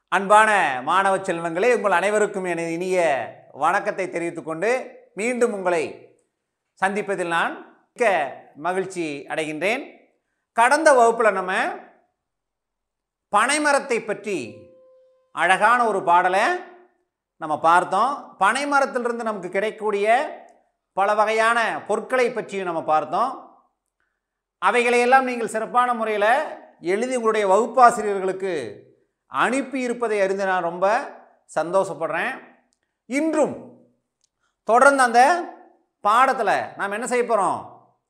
அன்பான மாணவ செல்வங்களே உங்கள் அனைவருக்கும் எனது இனிய வணக்கத்தை தெரிவித்துக் கொண்டு மீண்டும் உங்களை சந்திப்பதில் நான் மிக்க மகிழ்ச்சி அடைகின்றேன் கடந்த வகுப்பில் நம்ம பனைமரத்தை பற்றி அழகான ஒரு பாடலை நம்ம பார்த்தோம் பனைமரத்திலிருந்து நமக்கு கிடைக்கக்கூடிய பல வகையான பொருட்களை பற்றியும் நம்ம பார்த்தோம் அவைகளையெல்லாம் நீங்கள் சிறப்பான முறையில் எழுதி உங்களுடைய வகுப்பாசிரியர்களுக்கு அனுப்பி இருப்பதை அறிந்து நான் ரொம்ப சந்தோஷப்படுறேன் இன்றும் தொடர்ந்து அந்த பாடத்தில் நாம் என்ன செய்ய போகிறோம்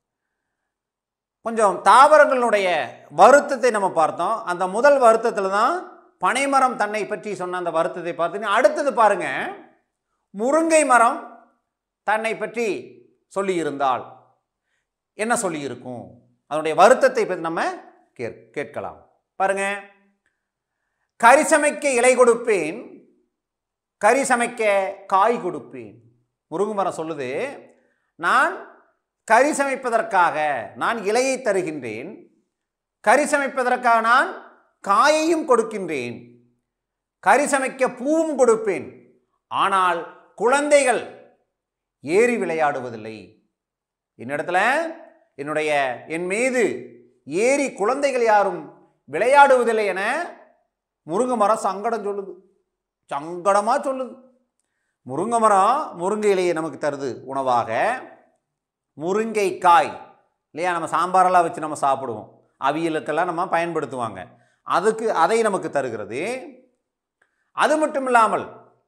கொஞ்சம் தாவரங்களுடைய வருத்தத்தை நம்ம பார்த்தோம் அந்த முதல் வருத்தத்தில் தான் பனைமரம் தன்னை பற்றி சொன்ன அந்த வருத்தத்தை பார்த்து அடுத்தது பாருங்க முருங்கை மரம் தன்னை பற்றி சொல்லியிருந்தால் என்ன சொல்லியிருக்கும் அதனுடைய வருத்தத்தை பற்றி நம்ம கேட் கேட்கலாம் பாருங்க கறி சமைக்க இலை கொடுப்பேன் கறி சமைக்க காய் கொடுப்பேன் முருங்கை மரம் சொல்லுது நான் கறி சமைப்பதற்காக நான் இலையை தருகின்றேன் கறி சமைப்பதற்காக நான் காயையும் கொடுக்கின்றேன் கறி சமைக்க பூவும் கொடுப்பேன் ஆனால் குழந்தைகள் ஏறி விளையாடுவதில்லை என்னிடத்துல என்னுடைய என் மீது ஏறி குழந்தைகள் யாரும் விளையாடுவதில்லை என முருங்கை மரம் சங்கடம் சொல்லுது சங்கடமாக சொல்லுது முருங்கை மரம் முருங்கை இலையை நமக்கு தருது உணவாக முருங்கை காய் இல்லையா நம்ம சாம்பாரெல்லாம் வச்சு நம்ம சாப்பிடுவோம் அவியலுக்கெல்லாம் நம்ம பயன்படுத்துவாங்க அதுக்கு அதை நமக்கு தருகிறது அது மட்டும் இல்லாமல்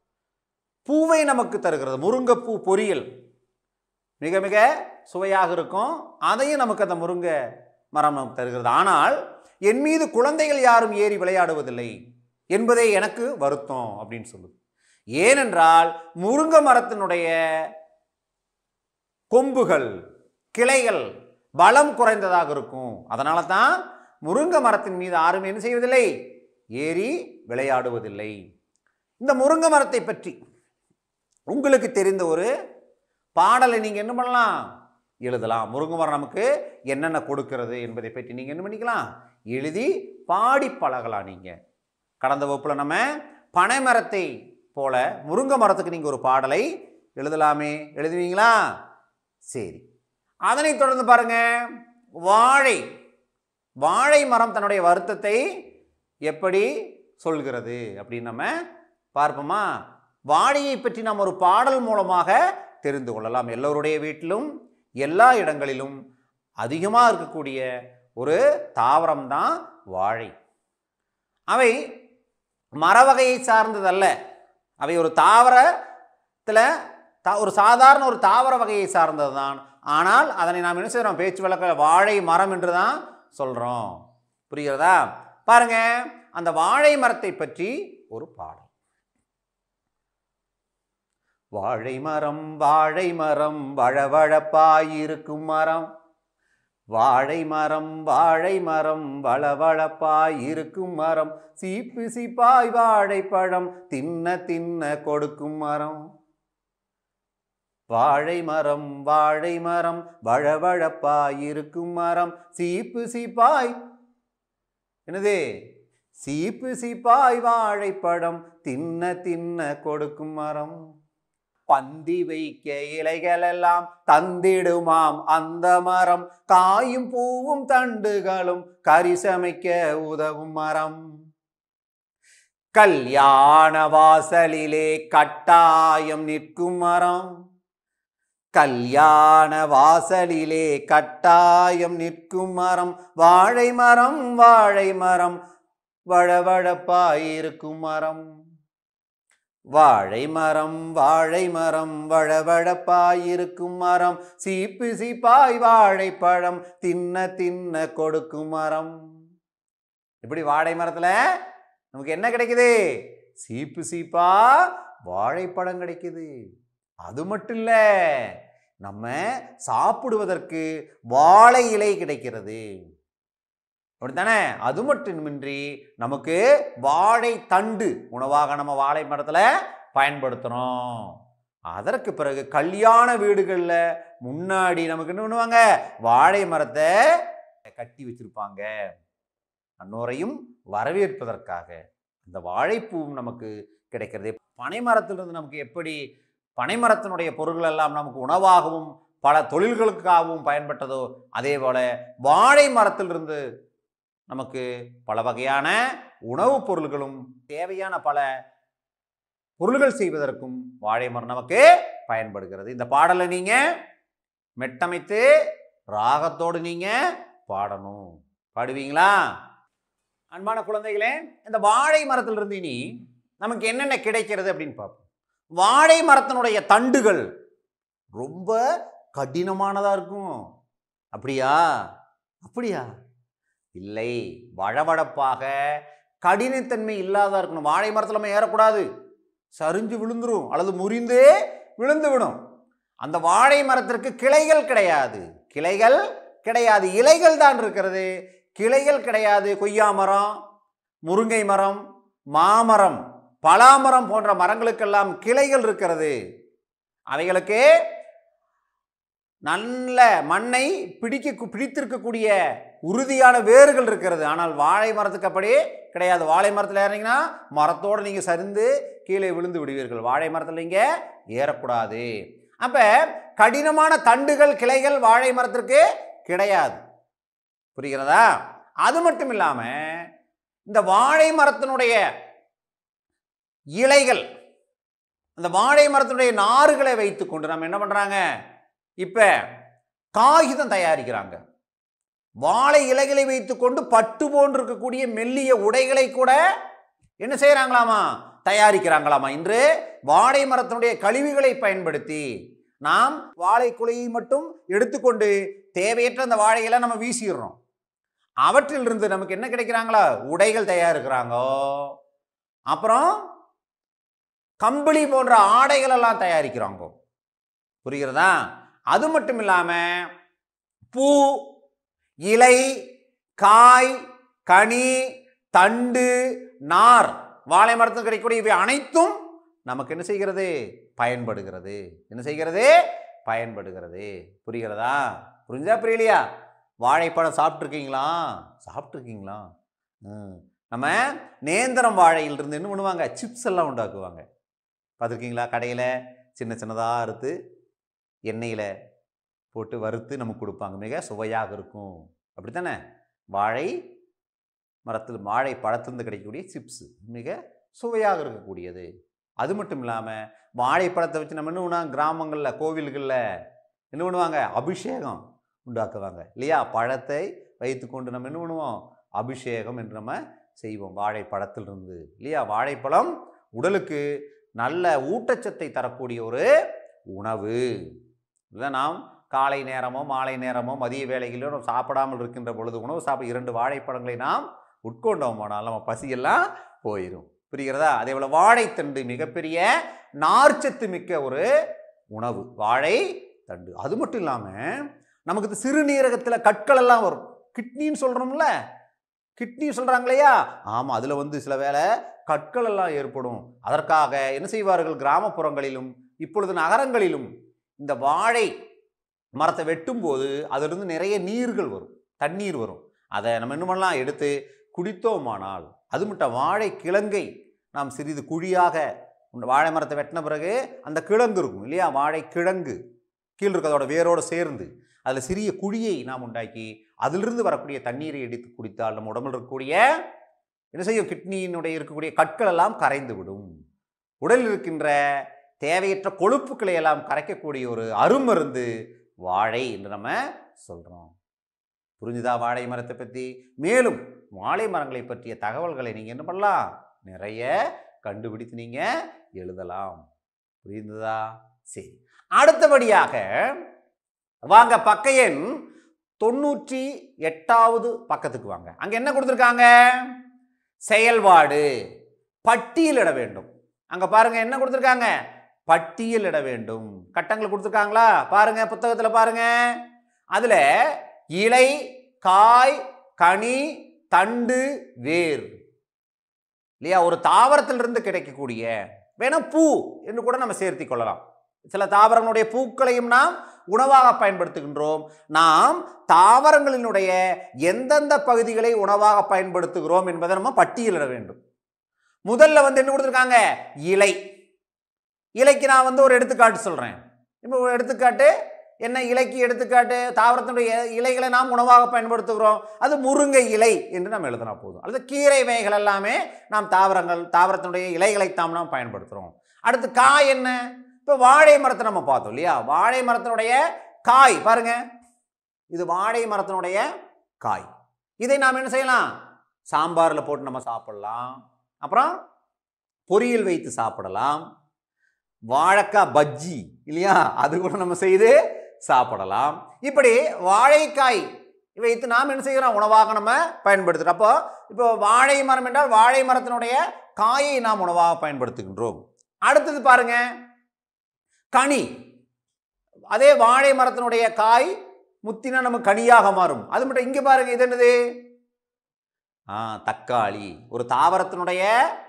பூவை நமக்கு தருகிறது முருங்கைப்பூ பொரியல் மிக மிக சுவையாக இருக்கும் அதையும் நமக்கு அந்த முருங்கை மரம் நமக்கு தருகிறது ஆனால் என் மீது குழந்தைகள் யாரும் ஏறி விளையாடுவதில்லை என்பதே எனக்கு வருத்தம் அப்படின்னு சொல்லுது ஏனென்றால் முருங்கை மரத்தினுடைய கொம்புகள் கிளைகள் பலம் குறைந்ததாக இருக்கும் அதனால தான் முருங்கை மரத்தின் மீது யாரும் என்ன செய்வதில்லை ஏறி விளையாடுவதில்லை இந்த முருங்கை மரத்தை பற்றி உங்களுக்கு தெரிந்த ஒரு பாடலை நீங்கள் என்ன பண்ணலாம் எழுதலாம் முருங்கை மரம் நமக்கு என்னென்ன கொடுக்கிறது என்பதை பற்றி நீங்கள் என்ன பண்ணிக்கலாம் எழுதி பாடி பழகலாம் நீங்கள் கடந்த வகுப்பில் நம்ம பனை மரத்தை போல முருங்கை மரத்துக்கு நீங்கள் ஒரு பாடலை எழுதலாமே எழுதுவீங்களா சரி அதனைத் தொடர்ந்து பாருங்க வாழை வாழை மரம் தன்னுடைய வருத்தத்தை எப்படி சொல்கிறது அப்படின்னு நம்ம பார்ப்போமா வாழையை பற்றி நாம் ஒரு பாடல் மூலமாக தெரிந்து கொள்ளலாம் எல்லோருடைய வீட்டிலும் எல்லா இடங்களிலும் அதிகமாக இருக்கக்கூடிய ஒரு தாவரம் தான் வாழை அவை மர வகையை சார்ந்ததல்ல அவை ஒரு தாவரத்தில் தா ஒரு சாதாரண ஒரு தாவர வகையை சார்ந்தது தான் ஆனால் அதனை நாம் என்ன செய்கிறோம் பேச்சு வழக்க வாழை மரம் என்று தான் சொல்கிறோம் புரிகிறதா பாருங்க அந்த வாழை மரத்தை பற்றி ஒரு பாடல் வாழை மரம் வாழை மரம் வழவழப்பாயிருக்கும் மரம் வாழை மரம் வாழை மரம் வளவளப்பாய் இருக்கும் மரம் சீப்பு சீப்பாய் வாழைப்பழம் தின்ன தின்ன கொடுக்கும் மரம் வாழை மரம் வாழை மரம் வழவழப்பாய் இருக்கும் மரம் சீப்பு சீப்பாய் என்னது சீப்பு சீப்பாய் வாழைப்பழம் தின்ன தின்ன கொடுக்கும் மரம் பந்தி வைக்க இலைகள் எல்லாம் தந்திடுமாம் அந்த மரம் காயும் பூவும் தண்டுகளும் கறி சமைக்க உதவும் மரம் கல்யாண வாசலிலே கட்டாயம் நிற்கும் மரம் கல்யாண வாசலிலே கட்டாயம் நிற்கும் மரம் வாழை மரம் வாழை மரம் வழவழப்பாயிருக்கும் மரம் வாழை மரம் வாழை மரம் வழவழப்பாயிருக்கும் மரம் சீப்பு சீப்பாய் வாழைப்பழம் தின்ன தின்ன கொடுக்கும் மரம் இப்படி வாழை மரத்தில் நமக்கு என்ன கிடைக்குது சீப்பு சீப்பா வாழைப்பழம் கிடைக்குது அது மட்டும் இல்லை நம்ம சாப்பிடுவதற்கு வாழை இலை கிடைக்கிறது அப்படித்தானே அது மட்டுமின்றி நமக்கு வாழை தண்டு உணவாக நம்ம வாழை மரத்தில் பயன்படுத்துகிறோம் அதற்கு பிறகு கல்யாண வீடுகளில் முன்னாடி நமக்கு என்ன பண்ணுவாங்க வாழை மரத்தை கட்டி வச்சிருப்பாங்க அன்னோரையும் வரவேற்பதற்காக அந்த வாழைப்பூவும் நமக்கு கிடைக்கிறது பனைமரத்திலிருந்து நமக்கு எப்படி பனைமரத்தினுடைய பொருட்கள் எல்லாம் நமக்கு உணவாகவும் பல தொழில்களுக்காகவும் பயன்பட்டதோ அதே போல வாழை மரத்திலிருந்து நமக்கு பல வகையான உணவுப் பொருள்களும் தேவையான பல பொருள்கள் செய்வதற்கும் வாழை மரம் நமக்கு பயன்படுகிறது இந்த பாடலை நீங்க மெட்டமைத்து ராகத்தோடு நீங்க பாடணும் பாடுவீங்களா அன்பான குழந்தைகளே இந்த வாழை மரத்திலிருந்து இனி நமக்கு என்னென்ன கிடைக்கிறது அப்படின்னு பார்ப்போம் வாழை மரத்தினுடைய தண்டுகள் ரொம்ப கடினமானதா இருக்கும் அப்படியா அப்படியா இல்லை வழவழப்பாக கடினத்தன்மை இல்லாததா இருக்கணும் வாழை மரத்தில் நம்ம ஏறக்கூடாது சரிஞ்சு விழுந்துரும் அல்லது முறிந்து விழுந்து விடும் அந்த வாழை மரத்திற்கு கிளைகள் கிடையாது கிளைகள் கிடையாது இலைகள் தான் இருக்கிறது கிளைகள் கிடையாது கொய்யா மரம் முருங்கை மரம் மாமரம் பலாமரம் போன்ற மரங்களுக்கெல்லாம் கிளைகள் இருக்கிறது அவைகளுக்கு நல்ல மண்ணை பிடிக்க பிடித்திருக்கக்கூடிய உறுதியான வேர்கள் இருக்கிறது ஆனால் வாழை மரத்துக்கு அப்படி கிடையாது வாழை மரத்தில் ஏறினீங்கன்னா மரத்தோடு நீங்கள் சரிந்து கீழே விழுந்து விடுவீர்கள் வாழை மரத்தில் நீங்கள் ஏறக்கூடாது அப்போ கடினமான தண்டுகள் கிளைகள் வாழை மரத்திற்கு கிடையாது புரிகிறதா அது மட்டும் இல்லாமல் இந்த வாழை மரத்தினுடைய இலைகள் அந்த வாழை மரத்தினுடைய நாறுகளை வைத்துக்கொண்டு நம்ம என்ன பண்ணுறாங்க இப்போ காகிதம் தயாரிக்கிறாங்க வாழை இலைகளை வைத்துக்கொண்டு பட்டு போன்று இருக்கக்கூடிய மெல்லிய உடைகளை கூட என்ன செய்கிறாங்களாமா தயாரிக்கிறாங்களாமா இன்று வாழை மரத்தினுடைய கழிவுகளை பயன்படுத்தி நாம் வாழை குலையை மட்டும் எடுத்துக்கொண்டு தேவையற்ற அந்த வாழைகளை நம்ம வீசிடுறோம் அவற்றிலிருந்து நமக்கு என்ன கிடைக்கிறாங்களா உடைகள் தயாரிக்கிறாங்கோ அப்புறம் கம்பளி போன்ற ஆடைகள் எல்லாம் தயாரிக்கிறாங்க புரிகிறதா அது மட்டும் இல்லாமல் பூ இலை காய் கனி தண்டு நார் வாழை மரத்தில் கிடைக்கக்கூடிய இவை அனைத்தும் நமக்கு என்ன செய்கிறது பயன்படுகிறது என்ன செய்கிறது பயன்படுகிறது புரிகிறதா புரிஞ்சா புரியலையா வாழைப்பழம் சாப்பிட்ருக்கீங்களா சாப்பிட்ருக்கீங்களா ம். நம்ம நேந்திரம் வாழையிலிருந்து என்ன பண்ணுவாங்க சிப்ஸ் எல்லாம் உண்டாக்குவாங்க பார்த்துருக்கீங்களா கடையில் சின்ன சின்னதாக அறுத்து எண்ணெயில் போட்டு வறுத்து நமக்கு கொடுப்பாங்க மிக சுவையாக இருக்கும் அப்படித்தானே வாழை மரத்தில் வாழை பழத்திலிருந்து கிடைக்கக்கூடிய சிப்ஸ் மிக சுவையாக இருக்கக்கூடியது அது மட்டும் இல்லாமல் வாழைப்பழத்தை வச்சு நம்ம என்ன பண்ணுவோம் கிராமங்களில் கோவில்களில் என்ன பண்ணுவாங்க அபிஷேகம் உண்டாக்குவாங்க இல்லையா பழத்தை வைத்துக்கொண்டு நம்ம என்ன பண்ணுவோம் அபிஷேகம் என்று நம்ம செய்வோம் வாழைப்பழத்திலிருந்து இல்லையா வாழைப்பழம் உடலுக்கு நல்ல ஊட்டச்சத்தை தரக்கூடிய ஒரு உணவு இதை நாம் காலை நேரமோ மாலை நேரமோ மதிய வேளைகளிலோ நாம் சாப்பிடாமல் இருக்கின்ற பொழுது உணவு சாப்பிட இரண்டு வாழைப்பழங்களை நாம் உட்கொண்டோமானால் நம்ம பசியெல்லாம் போயிடும் புரிகிறதா அதே போல் வாழைத்தண்டு மிகப்பெரிய நார்ச்சத்து மிக்க ஒரு உணவு வாழை தண்டு அது மட்டும் இல்லாமல் நமக்கு இந்த சிறுநீரகத்தில் கற்கள் எல்லாம் வரும் கிட்னின்னு சொல்கிறோம்ல கிட்னி சொல்கிறாங்க இல்லையா ஆமாம் அதில் வந்து சில வேளை கற்கள் எல்லாம் ஏற்படும் அதற்காக என்ன செய்வார்கள் கிராமப்புறங்களிலும் இப்பொழுது நகரங்களிலும் இந்த வாழை மரத்தை வெட்டும்போது அதிலிருந்து நிறைய நீர்கள் வரும் தண்ணீர் வரும் அதை நம்ம என்ன பண்ணலாம் எடுத்து குடித்தோமானால் அது மட்டும் வாழை கிழங்கை நாம் சிறிது குழியாக இந்த வாழை மரத்தை வெட்டின பிறகு அந்த கிழங்கு இருக்கும் இல்லையா வாழை கிழங்கு கீழ் இருக்கிறதோட வேரோடு சேர்ந்து அதில் சிறிய குழியை நாம் உண்டாக்கி அதிலிருந்து வரக்கூடிய தண்ணீரை எடுத்து குடித்தால் நம்ம உடம்பில் இருக்கக்கூடிய என்ன செய்யும் கிட்னியினுடைய இருக்கக்கூடிய கற்கள் எல்லாம் கரைந்து விடும் உடலில் இருக்கின்ற தேவையற்ற கொழுப்புக்களை எல்லாம் கரைக்கக்கூடிய ஒரு அருமருந்து வாழை என்று நம்ம சொல்கிறோம் புரிஞ்சுதா வாழை மரத்தை பற்றி மேலும் வாழை மரங்களை பற்றிய தகவல்களை நீங்கள் என்ன பண்ணலாம் நிறைய கண்டுபிடித்து நீங்கள் எழுதலாம் புரிந்ததா சரி அடுத்தபடியாக வாங்க பக்க எண் தொண்ணூற்றி எட்டாவது பக்கத்துக்கு வாங்க அங்கே என்ன கொடுத்துருக்காங்க செயல்பாடு பட்டியலிட வேண்டும் அங்கே பாருங்க என்ன கொடுத்துருக்காங்க பட்டியலிட வேண்டும் கட்டங்கள் கொடுத்துருக்காங்களா பாருங்க புத்தகத்தில் பாருங்க அதில் இலை காய் கனி தண்டு வேர் இல்லையா ஒரு தாவரத்திலிருந்து கிடைக்கக்கூடிய வேணா பூ என்று கூட நம்ம சேர்த்தி கொள்ளலாம் சில தாவரங்களுடைய பூக்களையும் நாம் உணவாக பயன்படுத்துகின்றோம் நாம் தாவரங்களினுடைய எந்தெந்த பகுதிகளை உணவாக பயன்படுத்துகிறோம் என்பதை நம்ம பட்டியலிட வேண்டும் முதல்ல வந்து என்ன கொடுத்துருக்காங்க இலை இலைக்கு நான் வந்து ஒரு எடுத்துக்காட்டு சொல்கிறேன் இப்போ ஒரு எடுத்துக்காட்டு என்ன இலைக்கு எடுத்துக்காட்டு தாவரத்தினுடைய இலைகளை நாம் உணவாக பயன்படுத்துகிறோம் அது முருங்கை இலை என்று நாம் எழுதினா போதும் அல்லது கீரை வகைகள் எல்லாமே நாம் தாவரங்கள் தாவரத்தினுடைய இலைகளைத்தான் நாம் பயன்படுத்துகிறோம் அடுத்து காய் என்ன இப்போ வாழை மரத்தை நம்ம பார்த்தோம் இல்லையா வாழை மரத்தினுடைய காய் பாருங்க இது வாழை மரத்தினுடைய காய் இதை நாம் என்ன செய்யலாம் சாம்பாரில் போட்டு நம்ம சாப்பிடலாம் அப்புறம் பொரியல் வைத்து சாப்பிடலாம் வாழைக்காய் பஜ்ஜி இல்லையா அது கூட நம்ம செய்து சாப்பிடலாம் இப்படி வாழைக்காய் வைத்து நாம் என்ன செய்கிறோம் உணவாக நம்ம பயன்படுத்துகிறோம் அப்போ இப்போ வாழை மரம் என்றால் வாழை மரத்தினுடைய காயை நாம் உணவாக பயன்படுத்துகின்றோம் அடுத்தது பாருங்க கனி அதே வாழை மரத்தினுடைய காய் முத்தினா நம்ம கனியாக மாறும் அது மட்டும் இங்கே பாருங்க இது என்னது ஆ தக்காளி ஒரு தாவரத்தினுடைய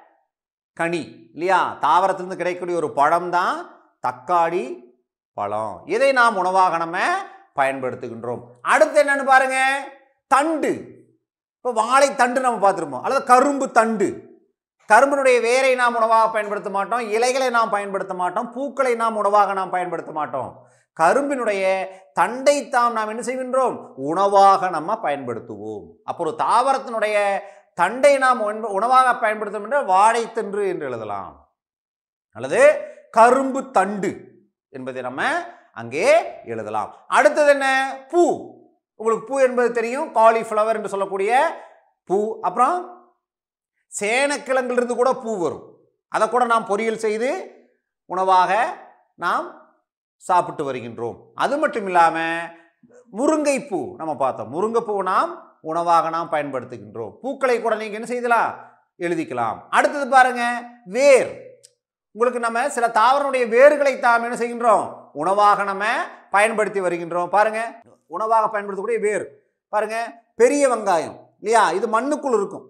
கனி இல்லையா தாவரத்திலிருந்து கிடைக்கக்கூடிய ஒரு பழம் தான் தக்காளி பழம் இதை நாம் உணவாக நம்ம பயன்படுத்துகின்றோம் அடுத்து என்னன்னு பாருங்க தண்டு இப்போ வாழை தண்டு நம்ம பார்த்துருப்போம் அல்லது கரும்பு தண்டு கரும்பினுடைய வேரை நாம் உணவாக பயன்படுத்த மாட்டோம் இலைகளை நாம் பயன்படுத்த மாட்டோம் பூக்களை நாம் உணவாக நாம் பயன்படுத்த மாட்டோம் கரும்பினுடைய தண்டைத்தான் நாம் என்ன செய்கின்றோம் உணவாக நம்ம பயன்படுத்துவோம் அப்போ ஒரு தாவரத்தினுடைய தண்டை நாம் உண்- உணவாக பயன்படுத்தும் என்றால் வாழைத்தன்று என்று எழுதலாம் அல்லது கரும்பு தண்டு என்பதை நம்ம அங்கே எழுதலாம் அடுத்தது என்ன பூ உங்களுக்கு பூ என்பது தெரியும் காலிஃப்ளவர் என்று சொல்லக்கூடிய பூ அப்புறம் சேனக்கிழங்கிலிருந்து கூட பூ வரும் அதை கூட நாம் பொரியல் செய்து உணவாக நாம் சாப்பிட்டு வருகின்றோம் அது மட்டும் இல்லாமல் முருங்கைப்பூ நம்ம பார்த்தோம் முருங்கைப்பூ நாம் உணவாக நாம் பயன்படுத்துகின்றோம் பூக்களை கூட நீங்கள் என்ன செய்யலாம் எழுதிக்கலாம் அடுத்தது பாருங்க வேர் உங்களுக்கு நம்ம சில தாவரனுடைய வேர்களை தாம் என்ன செய்கின்றோம் உணவாக நம்ம பயன்படுத்தி வருகின்றோம் பாருங்க உணவாக பயன்படுத்தக்கூடிய வேர் பாருங்க பெரிய வெங்காயம் இல்லையா இது மண்ணுக்குள் இருக்கும்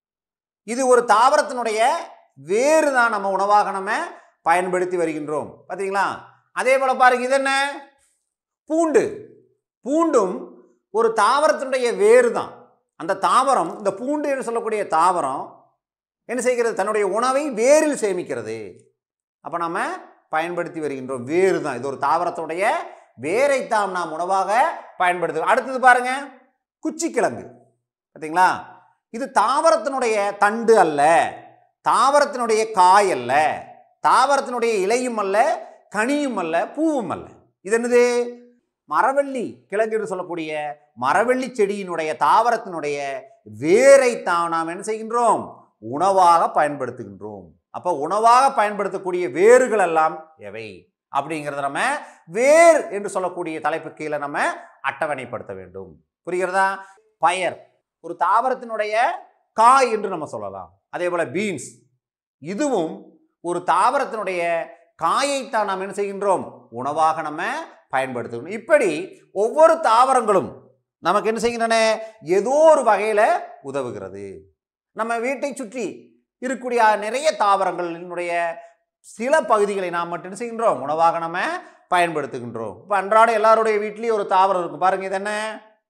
இது ஒரு தாவரத்தினுடைய வேறு தான் நம்ம உணவாக நம்ம பயன்படுத்தி வருகின்றோம் பார்த்தீங்களா அதே போல பாருங்க இது என்ன பூண்டு பூண்டும் ஒரு தாவரத்தினுடைய வேறு தான் அந்த தாவரம் இந்த பூண்டு என்று சொல்லக்கூடிய தாவரம் என்ன செய்கிறது தன்னுடைய உணவை வேரில் சேமிக்கிறது அப்போ நம்ம பயன்படுத்தி வருகின்றோம் வேறு தான் இது ஒரு தாவரத்துடைய வேரைத்தான் நாம் உணவாக பயன்படுத்து அடுத்தது பாருங்க குச்சிக்கிழங்கு பார்த்தீங்களா இது தாவரத்தினுடைய தண்டு அல்ல தாவரத்தினுடைய காய் அல்ல தாவரத்தினுடைய இலையும் அல்ல கனியும் அல்ல பூவும் அல்ல இது என்னது மரவள்ளி கிழங்கு என்று சொல்லக்கூடிய மரவள்ளி செடியினுடைய தாவரத்தினுடைய வேரைத்தான் நாம் என்ன செய்கின்றோம் உணவாக பயன்படுத்துகின்றோம் அப்போ உணவாக பயன்படுத்தக்கூடிய வேர்கள் எல்லாம் எவை அப்படிங்கிறத நம்ம வேர் என்று சொல்லக்கூடிய தலைப்பு கீழே நம்ம அட்டவணைப்படுத்த வேண்டும் புரிகிறதா பயர் ஒரு தாவரத்தினுடைய காய் என்று நம்ம சொல்லலாம் அதே போல பீன்ஸ் இதுவும் ஒரு தாவரத்தினுடைய காயைத்தான் நாம் என்ன செய்கின்றோம் உணவாக நம்ம பயன்படுத்தணும் இப்படி ஒவ்வொரு தாவரங்களும் நமக்கு என்ன செய்கின்றன ஏதோ ஒரு வகையில் உதவுகிறது நம்ம வீட்டை சுற்றி இருக்கக்கூடிய நிறைய தாவரங்களினுடைய சில பகுதிகளை நாம் மட்டும் என்ன செய்கின்றோம் உணவாக நம்ம பயன்படுத்துகின்றோம் இப்போ அன்றாட எல்லாருடைய வீட்லேயும் ஒரு தாவரம் இருக்கும் பாருங்க இது என்ன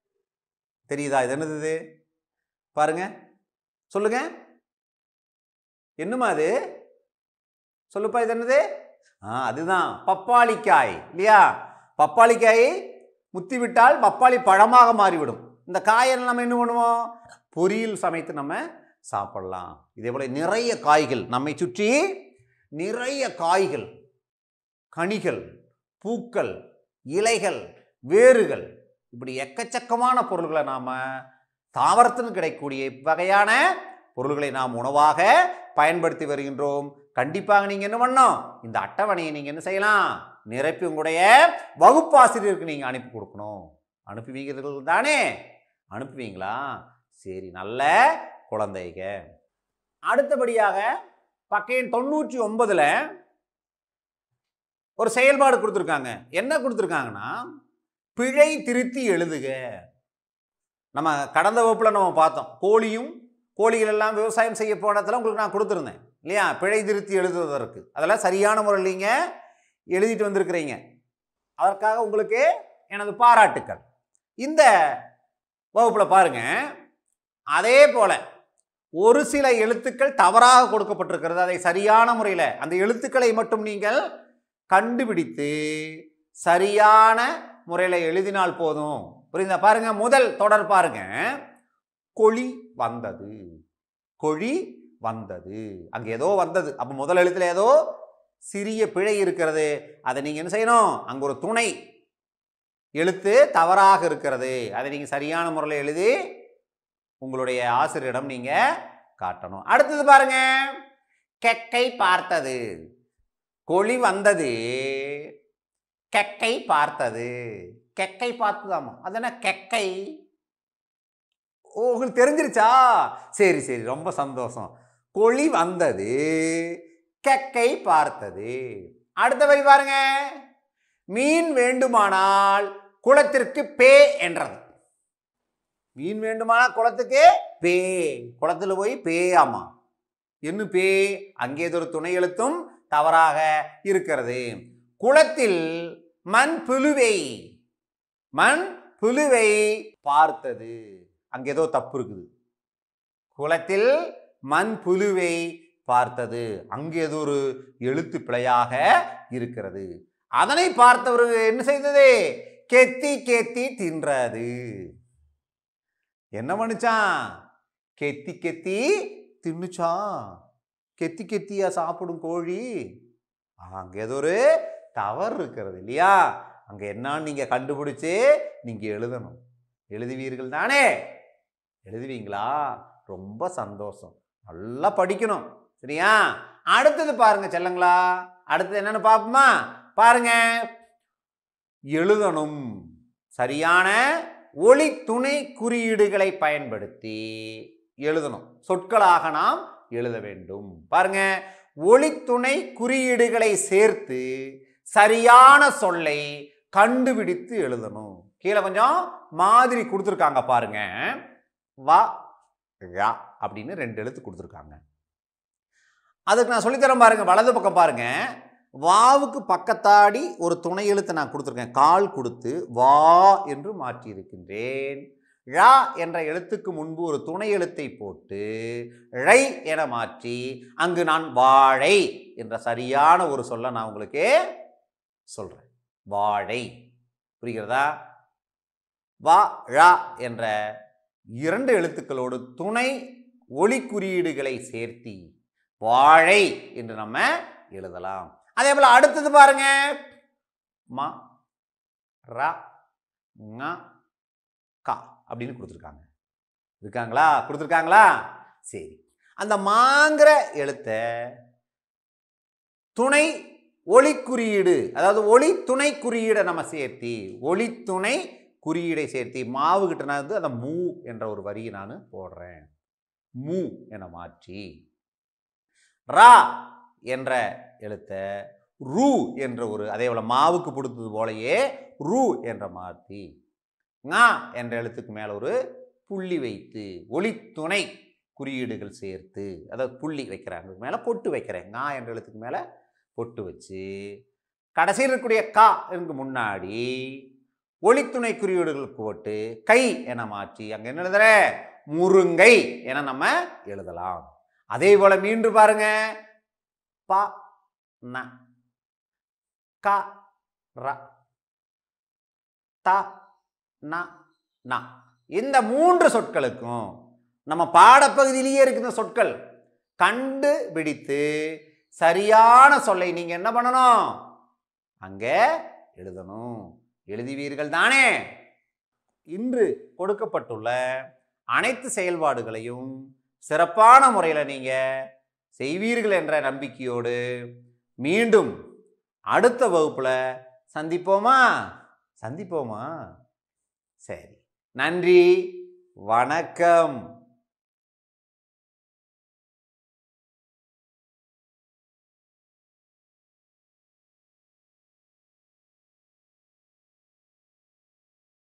தெரியுதா இது என்னது இது பாருங்க சொல்லுங்க என்னமா அது சொல்லுப்பா இது என்னது ஆ அதுதான் பப்பாளிக்காய் இல்லையா பப்பாளிக்காய் முத்தி விட்டால் பப்பாளி பழமாக மாறிவிடும் இந்த காயை நம்ம என்ன பண்ணுவோம் பொரியல் சமைத்து நம்ம சாப்பிடலாம் இதே போல நிறைய காய்கள் நம்மை சுற்றி நிறைய காய்கள் கனிகள் பூக்கள் இலைகள் வேர்கள் இப்படி எக்கச்சக்கமான பொருள்களை நாம் தாவரத்தில் கிடைக்கக்கூடிய வகையான பொருள்களை நாம் உணவாக பயன்படுத்தி வருகின்றோம் கண்டிப்பாக நீங்கள் என்ன பண்ணணும் இந்த அட்டவணையை நீங்கள் என்ன செய்யலாம் நிரப்பி உங்களுடைய வகுப்பாசிரியருக்கு நீங்கள் அனுப்பி கொடுக்கணும் அனுப்புவீர்கள் தானே அனுப்புவீங்களா சரி நல்ல குழந்தைக அடுத்தபடியாக பக்கையின் தொண்ணூற்றி ஒன்பதுல ஒரு செயல்பாடு கொடுத்துருக்காங்க என்ன கொடுத்துருக்காங்கன்னா பிழை திருத்தி எழுதுக நம்ம கடந்த வகுப்பில் நம்ம பார்த்தோம் கோழியும் கோழிகள் எல்லாம் விவசாயம் செய்ய போன இடத்துல உங்களுக்கு நான் கொடுத்துருந்தேன் இல்லையா பிழை திருத்தி எழுதுவதற்கு அதெல்லாம் சரியான முறையில் நீங்கள் எழுதிட்டு வந்திருக்கிறீங்க அதற்காக உங்களுக்கு எனது பாராட்டுக்கள் இந்த வகுப்பில் பாருங்க அதே போல ஒரு சில எழுத்துக்கள் தவறாக கொடுக்கப்பட்டிருக்கிறது அதை சரியான முறையில் அந்த எழுத்துக்களை மட்டும் நீங்கள் கண்டுபிடித்து சரியான முறையில் எழுதினால் போதும் புரியுதா பாருங்க முதல் தொடர் பாருங்க கொழி வந்தது கொழி வந்தது அங்கே ஏதோ வந்தது அப்போ முதல் எழுத்துல ஏதோ சிறிய பிழை இருக்கிறது அதை நீங்கள் என்ன செய்யணும் அங்கே ஒரு துணை எழுத்து தவறாக இருக்கிறது அதை நீங்கள் சரியான முறையில் எழுதி உங்களுடைய ஆசிரியரிடம் நீங்கள் காட்டணும் அடுத்தது பாருங்க கெக்கை பார்த்தது கொழி வந்தது கெக்கை பார்த்தது கெக்கை பார்த்ததாமா அது என்ன கெக்கை ஓ உங்களுக்கு தெரிஞ்சிருச்சா சரி சரி ரொம்ப சந்தோஷம் கொழி வந்தது கெக்கை பார்த்தது அடுத்த வரி பாருங்க மீன் வேண்டுமானால் குளத்திற்கு பே என்றது மீன் வேண்டுமானால் குளத்துக்கு பே குளத்துல போய் பே ஆமா என்ன பே அங்கே ஏதோ ஒரு துணை எழுத்தும் தவறாக இருக்கிறது குளத்தில் மண் புழுவை மண் புழுவை பார்த்தது அங்கே ஏதோ தப்பு இருக்குது குளத்தில் மண் புழுவை பார்த்தது அங்கே ஏதோ ஒரு எழுத்து பிழையாக இருக்கிறது அதனை பார்த்தவர் என்ன செய்தது கெத்தி கெத்தி தின்றது என்ன பண்ணுச்சான் கெத்தி கெத்தி தின்னுச்சான் கெத்தி கெத்தியா சாப்பிடும் கோழி அங்க ஏதோ ஒரு தவறு இருக்கிறது இல்லையா அங்க என்னன்னு நீங்க கண்டுபிடிச்சு நீங்க எழுதணும் எழுதுவீர்கள் தானே எழுதுவீங்களா ரொம்ப சந்தோஷம் நல்லா படிக்கணும் சரியா அடுத்தது பாருங்க செல்லங்களா அடுத்தது என்னன்னு பார்ப்போமா பாருங்க எழுதணும் சரியான ஒளி துணை குறியீடுகளை பயன்படுத்தி எழுதணும் சொற்களாக நாம் எழுத வேண்டும் பாருங்க ஒளித்துணை குறியீடுகளை சேர்த்து சரியான சொல்லை கண்டுபிடித்து எழுதணும் கீழே கொஞ்சம் மாதிரி கொடுத்துருக்காங்க பாருங்க வா ழா அப்படின்னு ரெண்டு எழுத்து கொடுத்துருக்காங்க அதுக்கு நான் சொல்லித்தரேன் பாருங்க வலது பக்கம் பாருங்க வாவுக்கு பக்கத்தாடி ஒரு துணை எழுத்தை நான் கொடுத்துருக்கேன் கால் கொடுத்து வா என்று மாற்றியிருக்கின்றேன் ழா என்ற எழுத்துக்கு முன்பு ஒரு துணை எழுத்தை போட்டு ழை என மாற்றி அங்கு நான் வாழை என்ற சரியான ஒரு சொல்ல நான் உங்களுக்கு சொல்றேன் வாழை புரிகிறதா வா ழா என்ற இரண்டு எழுத்துக்களோடு துணை ஒளி குறியீடுகளை சேர்த்தி வாழை என்று நம்ம எழுதலாம் அதே போல அடுத்தது பாருங்க ம ர ங கா அப்படின்னு கொடுத்துருக்காங்க இருக்காங்களா கொடுத்துருக்காங்களா சரி அந்த மாங்கிற எழுத்த துணை ஒளி குறியீடு அதாவது ஒளி துணை குறியீடை நம்ம சேர்த்தி ஒளி துணை குறியீடை சேர்த்தி மாவு கிட்ட நான் வந்து அந்த மூ என்ற ஒரு வரியை நான் போடுறேன் மூ என மாற்றி ரா என்ற எழுத்த ரூ என்ற ஒரு அதே போல மாவுக்கு கொடுத்தது போலயே ரூ என்ற மாற்றி ஙா என்ற எழுத்துக்கு மேலே ஒரு புள்ளி வைத்து ஒளித்துணை குறியீடுகள் சேர்த்து அதாவது புள்ளி வைக்கிறேன் அதுக்கு மேலே பொட்டு வைக்கிறேன் ஞா என்ற எழுத்துக்கு மேலே பொட்டு வச்சு கடைசியில் இருக்கக்கூடிய கா எனக்கு முன்னாடி ஒளித்துணை குறியீடுகள் போட்டு கை என மாற்றி அங்கே என்ன எழுதுற முருங்கை என நம்ம எழுதலாம் அதே போல மீண்டும் பாருங்க ப ந க ர த ந ந இந்த மூன்று சொற்களுக்கும் நம்ம பாடப்பகுதியிலேயே இருக்கிற சொற்கள் கண்டுபிடித்து சரியான சொல்லை நீங்க என்ன பண்ணணும் அங்கே எழுதணும் எழுதுவீர்கள் தானே இன்று கொடுக்கப்பட்டுள்ள அனைத்து செயல்பாடுகளையும் சிறப்பான முறையில் நீங்கள் செய்வீர்கள் என்ற நம்பிக்கையோடு மீண்டும் அடுத்த வகுப்பில் சந்திப்போமா சந்திப்போமா சரி நன்றி வணக்கம்